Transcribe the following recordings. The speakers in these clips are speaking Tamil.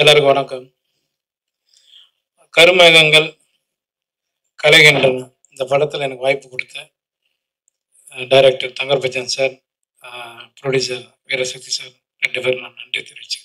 எல்லாருக்கும் வணக்கம் கருமேகங்கள் கலைகின்றன இந்த படத்தில் எனக்கு வாய்ப்பு கொடுத்த director Thangar Bachan sir producer Veerasakthi sir ரெண்டு பேரும் நான் நன்றி தெரிவிச்சுக்கிறேன்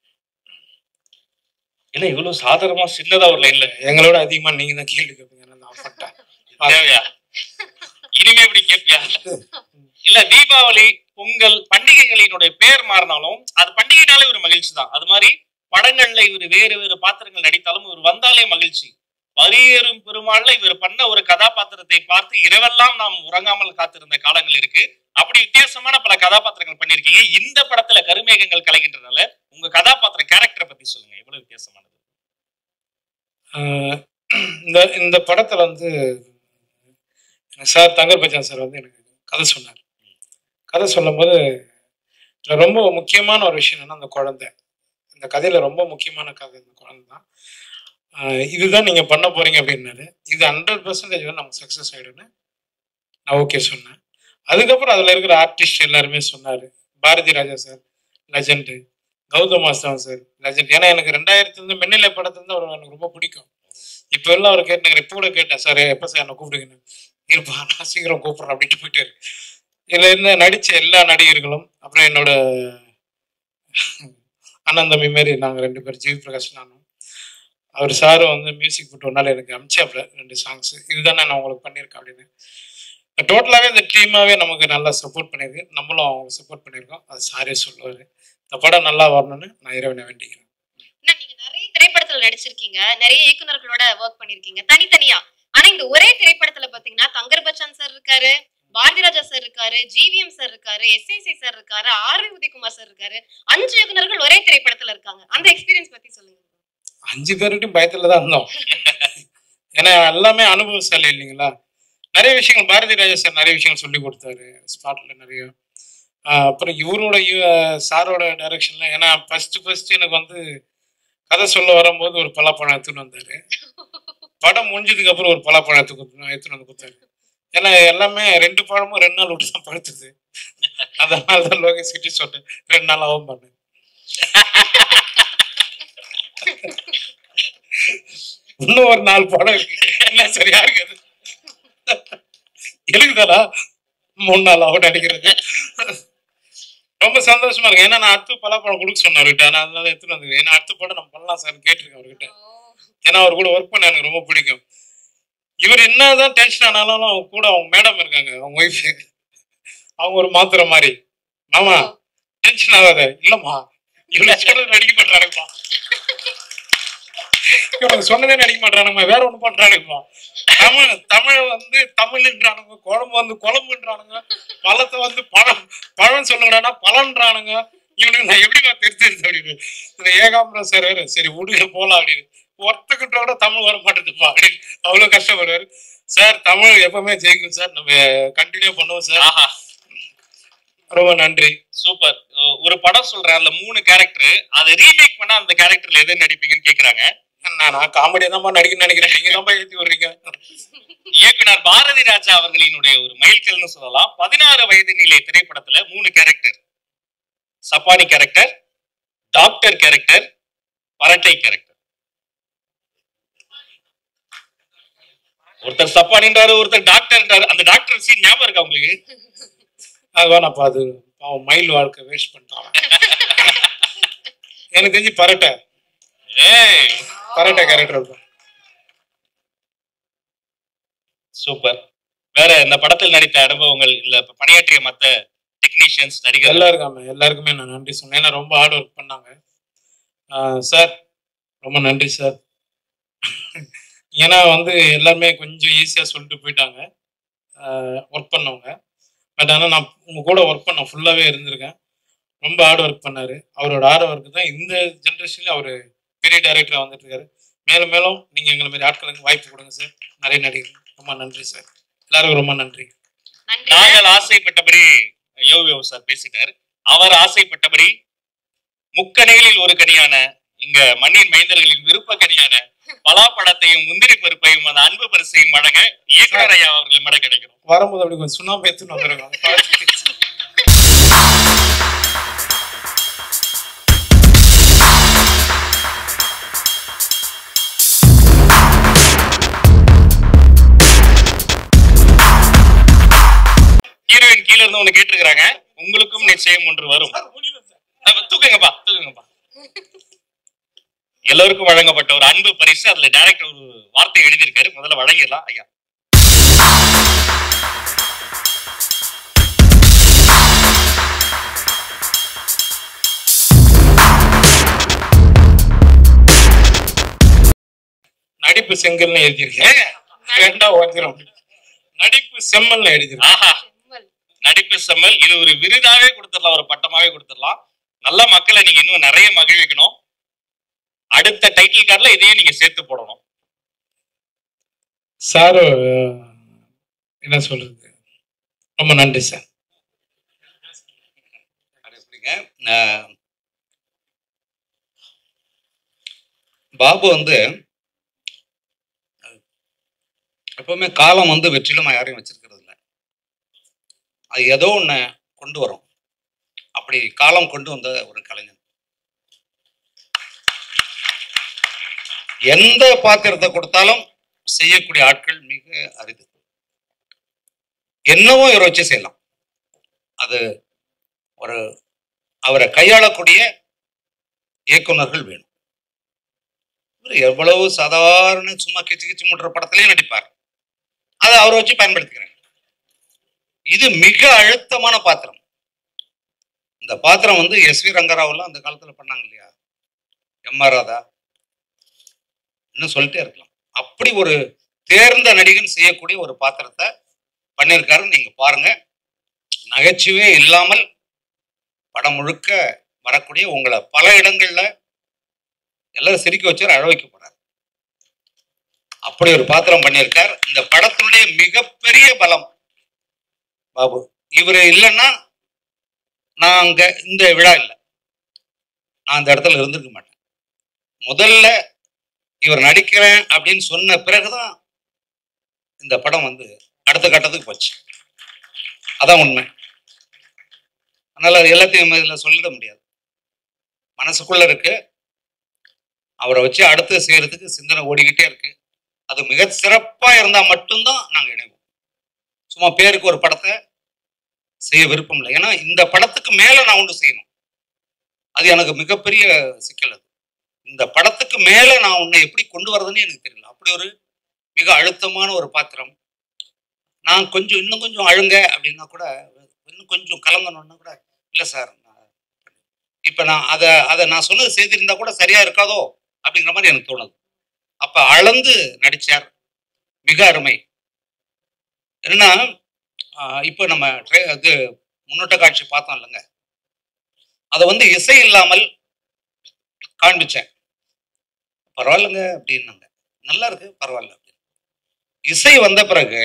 இல்ல இவ்வளவு சாதாரணமா சின்னதா ஒரு லைன்ல எங்களோட அதிகமாக நீங்கள் தான் கேள்வி கேட்பீங்க நான் ஆஃபட்டேன் தேவையா இனிமே இப்படி கேட்பியா இல்ல தீபாவளி பொங்கல் பண்டிகைகளினுடைய பேர் மாறினாலும் அது பண்டிகைனாலே ஒரு மகிழ்ச்சி தான் அது மாதிரி படங்கள்ல இவர் வேறு வேறு பாத்திரங்கள் நடித்தாலும் இவர் வந்தாலே மகிழ்ச்சி பரியேறும் பெருமாள்ல இவர் பண்ண ஒரு கதாபாத்திரத்தை பார்த்து இரவெல்லாம் நாம் உறங்காமல் காத்திருந்த காலங்கள் இருக்கு அப்படி வித்தியாசமான பல கதாபாத்திரங்கள் பண்ணிருக்கீங்க இந்த படத்துல கருமேகங்கள் கலைகின்றனால உங்க கதாபாத்திர கேரக்டரை பத்தி சொல்லுங்க எவ்வளவு வித்தியாசமானது ஆஹ் இந்த இந்த படத்தில் வந்து சார் தங்கர் பச்சன் சார் வந்து எனக்கு கதை சொன்னார் கதை சொல்லும்போது இதுல ரொம்ப முக்கியமான ஒரு விஷயம் என்னன்னா அந்த குழந்தை இந்த கதையில ரொம்ப முக்கியமான கதை இந்த குழந்தை தான் ஆஹ் இதுதான் நீங்க பண்ண போறீங்க அப்படின்னாரு இது ஹண்ட்ரட் பர்சன்டேஜ் வந்து நமக்கு சக்ஸஸ் ஆயிடும்னு நான் ஓகே சொன்னேன் அதுக்கப்புறம் அதுல இருக்கிற ஆர்டிஸ்ட் எல்லாருமே சொன்னாரு Bharathi Raja sir legend Gautham Masthan sir legend ஏன்னா எனக்கு ரெண்டாயிரத்துல இருந்து மின்னிலை படத்துல இருந்து அவர் எனக்கு ரொம்ப பிடிக்கும் இப்போ எல்லாம் அவர் கேட்டேன் இப்போ கூட கேட்டேன் சார் எப்போ சார் என்னை கூப்பிடுங்க இருப்பா நான் சீக்கிரம் கூப்பிட்றேன் அப்படின்ட்டு போயிட்டாரு இதுல இருந்து நடிச்ச எல்லா நடிகர்களும் அப்புறம் என்னோட அண்ணன் தம்பி மாரி நாங்கள் ரெண்டு பேர் ஜிவி பிரகாஷ் நானும் அவர் சாரும் வந்து மியூசிக் போட்டு ஒன்னால எனக்கு அமிச்சாப்ல ரெண்டு சாங்ஸ் இதுதான் நான் உங்களுக்கு பண்ணியிருக்கேன் அப்படின்னு டோட்டலாகவே இந்த டீமாவே நமக்கு நல்லா சப்போர்ட் பண்ணியிருக்கு நம்மளும் அவங்க சப்போர்ட் பண்ணியிருக்கோம் அது சாரே சொல்லுவார் இந்த படம் நல்லா வரணும்னு நான் இறைவனை வேண்டிக்கிறேன் அண்ணா, நீங்க நிறைய திரைப்படத்துல நடிச்சிருக்கீங்க நிறைய இயக்குனர்களோட ஒர்க் பண்ணிருக்கீங்க தனித்தனியா ஆனா இந்த ஒரே திரைப்படத்துல பாத்தீங்கன்னா தங்கர் பச்சான் சார் இருக்காரு பாரதி ராஜா சார் இருக்காரு ஜிவிஎம் சார் இருக்காரு எஸ்ஐசி சார் இருக்காரு ஆர் வி உதயகுமார் சார் இருக்காரு அஞ்சு இயக்குனர்கள் ஒரே திரைப்படத்துல இருக்காங்க அந்த எக்ஸ்பீரியன்ஸ் பத்தி சொல்லுங்க அஞ்சு பேர்கிட்டையும் பயத்துல தான் இருந்தோம் ஏன்னா எல்லாமே அனுபவசாலி இல்லைங்களா நிறைய விஷயங்கள் பாரதி ராஜா சார் நிறைய விஷயங்கள் சொல்லி கொடுத்தாரு ஸ்பாட்ல நிறைய ஆஹ் அப்புறம் இவரோட இவ- சாரோட டைரக்ஷன்ல ஏன்னா ஃபர்ஸ்ட் ஃபர்ஸ்ட் எனக்கு வந்து கதை சொல்ல வரும்போது ஒரு பலாப்பழம் எடுத்துன்னு வந்தாரு படம் முடிஞ்சதுக்கு அப்புறம் ஒரு பலாப்பழம் எடுத்து கொடுத்து எடுத்துன்னு வந்து கொடுத்தாரு ஏன்னா எல்லாமே ரெண்டு பழமும் ரெண்டு நாள் விட்டு தான் பழுத்துது அதனால தான் லோகேஷ் கிட்ட சொன்னேன் ரெண்டு நாள் ஆகும் பண்ணேன் இன்னும் ஒரு நாலு படம் இருக்கு என்ன சரியா இருக்குது இருக்குதாடா மூணு நாள் ஆகும் நடிக்கிறது ரொம்ப சந்தோஷமா இருக்கு ஏன்னா நான் அடுத்த பலாப்பழம் கொடுக்க சொன்னேன் அவர்கிட்ட நான் அதனால எடுத்துட்டு வந்து ஏன்னா அடுத்த படம் நம்ம பண்ணலாம் சார் கேட்டிருக்கேன் அவர்கிட்ட ஏன்னா அவர் கூட ஒர்க் பண்ண எனக்கு ரொம்ப பிடிக்கும் இவர் என்னதான் டென்ஷன் ஆனாலும் அவங்க கூட அவங்க மேடம் இருக்காங்க அவங்க ஒய்ஃப் அவங்க ஒரு மாத்திரை மாதிரி மாமா டென்ஷன் ஆகாத இல்லம்மா இவ்வளவு சொல்றது நடிக்க மாட்டானுங்கப்பா இவனுக்கு சொன்னதே நடிக்க மாட்டானுங்க வேற ஒண்ணு பண்றானுங்கப்பா தமிழ் தமிழ் வந்து தமிழ்ன்றானுங்க குழம்பு வந்து குழம்புன்றானுங்க பழத்தை வந்து பழம் பழம் சொல்லுங்கடா பழன்றானுங்க இவனுக்கு நான் எப்படிமா தெரிஞ்சிருது அப்படின்னு இந்த ஏகாம்பரம் சார் வேற சரி விடுங்க போலாம் அப்படின்னு ஒருத்தக்கிட்ட கூட தமிழ் வர மாட்டேதுப்பா அப்படின்னு அவ்வளவு கஷ்டப்படுவாரு சார் தமிழ் எப்பவுமே ஜெயிக்கும் சார் நம்ம கண்டினியூ பண்ணுவோம் சார் ஆஹா ரொம்ப நன்றி சூப்பர் ஒரு படம் சொல்றேன் அதுல மூணு கேரக்டர் அதை ரீமேக் பண்ணா அந்த கேரக்டர்ல எது நடிப்பீங்கன்னு கேக்குறாங்க நான் நான் காமெடியா தான் நடிக்க நினைக்கிறேன் நீங்க தான் ஏற்றி விடுறீங்க இயக்குனர் பாரதி ராஜா அவர்களினுடைய ஒரு மைல்கல்னு சொல்லலாம் பதினாறு வயது நிலை திரைப்படத்துல மூணு character Chappani character doctor character Parattai character ஒருத்தர் சப்பானின்றாரு ஒருத்தர் டாக்டர்ன்றாரு அந்த டாக்டர் சீன் ஞாபகம் இருக்கா உங்களுக்கு அது வேணாப்பா அது அவன் மயில் வாழ்க்கை வேஸ்ட் பண்ணிட்டான் எனக்கு தெரிஞ்சு பரட்டை ஏய் பரட்டை கேரக்டர் இருக்கும் சூப்பர் வேற இந்த படத்தில் நடித்த அனுபவங்கள் இல்ல இப்ப பணியாற்றிய மத்த டெக்னீஷியன்ஸ் நடிகர்கள் எல்லாருக்குமே எல்லாருக்குமே நான் நன்றி சொன்னேன் ஏன்னா ரொம்ப ஹார்ட் ஒர்க் பண்ணாங்க சார் ரொம்ப நன்றி சார் ஏன்னா வந்து எல்லாருமே கொஞ்சம் ஈஸியாக சொல்லிட்டு போயிட்டாங்க ஒர்க் பண்ணவங்க பட் ஆனால் நான் உங்க கூட ஒர்க் பண்ண ஃபுல்லாகவே இருந்திருக்கேன் ரொம்ப ஹார்ட் ஒர்க் பண்ணாரு அவரோட ஹார்ட் ஒர்க் தான் இந்த ஜென்ரேஷன்ல அவர் பெரிய டைரக்டராக வந்துட்டு இருக்காரு மேலும் மேலும் நீங்கள் எங்களை மாதிரி ஆட்களுக்கு வாய்ப்பு கொடுங்க சார் நிறைய நடிகர்கள் ரொம்ப நன்றி சார் எல்லாருக்கும் ரொம்ப நன்றி நன்றி நாங்கள் ஆசைப்பட்டபடி யோகி சார் பேசிட்டார் அவர் ஆசைப்பட்டபடி முக்கணிகளில் ஒரு கனியான இங்க மண்ணின் மைந்தர்களின் விருப்ப கனியான பலாப்பழத்தையும் முந்திரி பருப்பையும் அந்த அன்பு பரிசையும் வழங்க இயக்குனர் ஐயா அவர்கள் மட கிடைக்கிறோம் வரும்போது அப்படி கொஞ்சம் சுண்ணாம்பு எடுத்துன்னு வந்துருக்கோம் காத்துக்கிறாங்க உங்களுக்கும் நிச்சயம் ஒன்று வரும் அப்ப தூக்குங்கப்பா தூக்குங்கப்பா எல்லோருக்கும் வழங்கப்பட்ட ஒரு அன்பு பரிசு அதுல டைரக்டர் ஒரு வார்த்தை எழுதியிருக்காரு முதல்ல வழங்கிடலாம் ஐயா நடிப்பு செங்கல்னு எழுதியிருக்கேன் ஏங்க, ரெண்டா உடஞ்சிரும் நடிப்பு செம்மல்னு எழுதியிருக்கேன் ஆஹா செம்மல். நடிப்பு செம்மல் இது ஒரு விருதாவே கொடுத்துடலாம் ஒரு பட்டமாவே கொடுத்துடலாம் நல்ல மக்களை நீங்க இன்னும் நிறைய மகிழ்விக்கணும் அடுத்த டைட்டில் கார்டுல இதையும் நீங்க சேர்த்து போடணும் சார் என்ன சொல்றது ரொம்ப நன்றி சார் அது எப்படிங்க ஆஹ், பாபு வந்து அஹ், எப்பவுமே காலம் வந்து வெற்றிலும் யாரையும் வச்சிருக்கிறது இல்லை அது ஏதோ ஒன்று கொண்டு வரும் அப்படி காலம் கொண்டு வந்த ஒரு கலைஞன் எந்த பாத்திரத்தை கொடுத்தாலும் செய்யக்கூடிய ஆட்கள் மிக அரிது என்னவோ இவரை வச்சு செய்யலாம் அது ஒரு அவரை கையாளக்கூடிய இயக்குனர்கள் வேணும் இவர் எவ்வளவு சாதாரண சும்மா கிச்சு கிச்சு முட்டுற படத்திலையும் நடிப்பார் அதை அவரை வச்சு பயன்படுத்திக்கிறேன் இது மிக அழுத்தமான பாத்திரம் இந்த பாத்திரம் வந்து எஸ் வி ரங்கராவெல்லாம் அந்த காலத்துல பண்ணாங்க இல்லையா எம் ஆர் ராதா இன்னும் சொல்லிட்டே இருக்கலாம் அப்படி ஒரு தேர்ந்த நடிகன் செய்யக்கூடிய ஒரு பாத்திரத்தை பண்ணியிருக்காருன்னு நீங்க பாருங்க நகைச்சுவே இல்லாமல் படம் முழுக்க வரக்கூடிய உங்களை பல இடங்கள்ல எல்லாரும் சிரிக்க வச்சு அழ வைக்க போறார் அப்படி ஒரு பாத்திரம் பண்ணியிருக்கார் இந்த படத்தினுடைய மிகப்பெரிய பலம் பாபு இவர் இல்லைன்னா நான் அங்க இந்த விழா இல்லை நான் அந்த இடத்துல இருந்திருக்க மாட்டேன் முதல்ல இவர் நடிக்கிறேன் அப்படின்னு சொன்ன பிறகுதான் இந்த படம் வந்து அடுத்த கட்டத்துக்கு போச்சு அதான் உண்மை அதனால அது எல்லாத்தையும் இதுல சொல்லிட முடியாது மனசுக்குள்ள இருக்கு அவரை வச்சு அடுத்து செய்யறதுக்கு சிந்தனை ஓடிக்கிட்டே இருக்கு அது மிக சிறப்பா இருந்தா மட்டும்தான் நாங்க இணைவோம் சும்மா பேருக்கு ஒரு படத்தை செய்ய விருப்பம் இல்லை ஏன்னா இந்த படத்துக்கு மேல நான் ஒன்று செய்யணும் அது எனக்கு மிகப்பெரிய சிக்கல் அது இந்த படத்துக்கு மேல நான் உன்னை எப்படி கொண்டு வரதுன்னு எனக்கு தெரியல அப்படி ஒரு மிக அழுத்தமான ஒரு பாத்திரம் நான் கொஞ்சம் இன்னும் கொஞ்சம் அழுங்க அப்படின்னா கூட இன்னும் கொஞ்சம் கலங்கணும்னா கூட இல்லை சார் இப்போ நான் அதை அதை நான் சொன்னது செய்திருந்தா கூட சரியா இருக்காதோ அப்படிங்கிற மாதிரி எனக்கு தோணுது அப்ப அளந்து நடிச்சார் மிக அருமை என்னன்னா ஆஹ் இப்போ நம்ம ட்ரே இது முன்னோட்ட காட்சி பார்த்தோம் இல்லைங்க அதை வந்து இசை இல்லாமல் காண்பிச்சேன் பரவாயில்லைங்க அப்படின்னாங்க நல்லா இருக்கு பரவாயில்ல அப்படின்னு. இசை வந்த பிறகு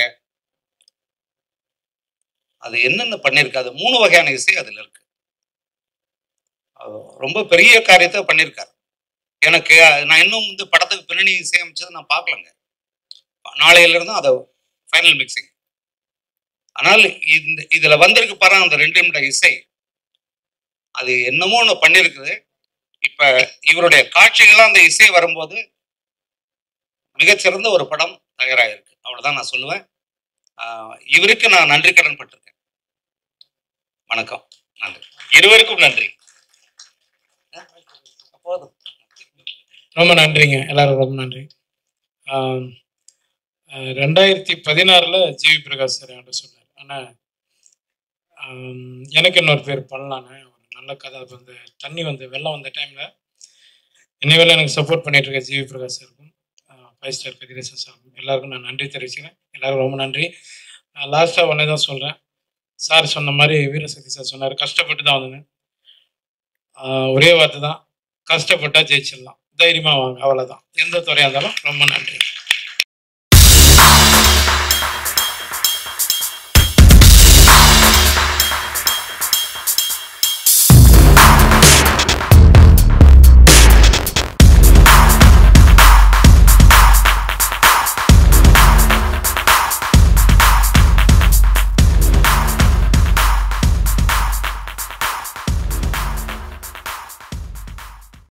அது என்னென்ன பண்ணியிருக்கு அது மூணு வகையான இசை அதுல இருக்கு அது ரொம்ப பெரிய காரியத்தை பண்ணியிருக்காரு எனக்கு அஹ், நான் இன்னும் வந்து படத்துக்கு பின்னணி இசையமைச்சதை நான் பார்க்கலங்க நாளையில இருந்து அதை ஃபைனல் மிக்சிங் ஆனால் இந்த இதுல வந்திருக்கு பாருங்க அந்த ரெண்டு நிமிட இசை அது என்னமோ ஒன்று பண்ணியிருக்குது இப்ப இவருடைய காட்சிகள்லாம் அந்த இசை வரும்போது மிகச்சிறந்த ஒரு படம் தயாராகிருக்கு அவ்வளவுதான் நான் சொல்லுவேன் ஆஹ் இவருக்கு நான் நன்றி கடன் பட்டிருக்கேன் வணக்கம் நன்றி இருவருக்கும் நன்றி போதும் ரொம்ப நன்றிங்க எல்லாரும் ரொம்ப நன்றி ஆம், அஹ், ரெண்டாயிரத்தி பதினாறில் ஜிவி பிரகாஷ் சார் என்கிட்ட சொன்னார் ஆனால் எனக்கு இன்னொரு பேர் பண்ணலான்னு ஒரு நல்ல கதை அப்ப இந்த தண்ணி வந்து வெள்ளம் வந்த டைமில் இன்னைவேளை எனக்கு சப்போர்ட் பண்ணிட்டு இருக்க ஜிவி பிரகாஷ் சாருக்கும் ஃபைவ் ஸ்டார் கதிரேசன் சாருக்கும் எல்லாருக்கும் நான் நன்றி தெரிவிச்சுக்கிறேன் எல்லாருக்கும் ரொம்ப நன்றி லாஸ்ட்டாக ஒன்றே தான் சொல்கிறேன் சார் சொன்ன மாதிரி வீரசக்தி சார் சொன்னார் கஷ்டப்பட்டு தான் வந்தேன் ஆஹ் ஒரே வார்த்தை தான் கஷ்டப்பட்டா ஜெயிச்சிடலாம் தைரியமா வாங்க அவ்வளவுதான் எந்த துறையா இருந்தாலும் ரொம்ப நன்றி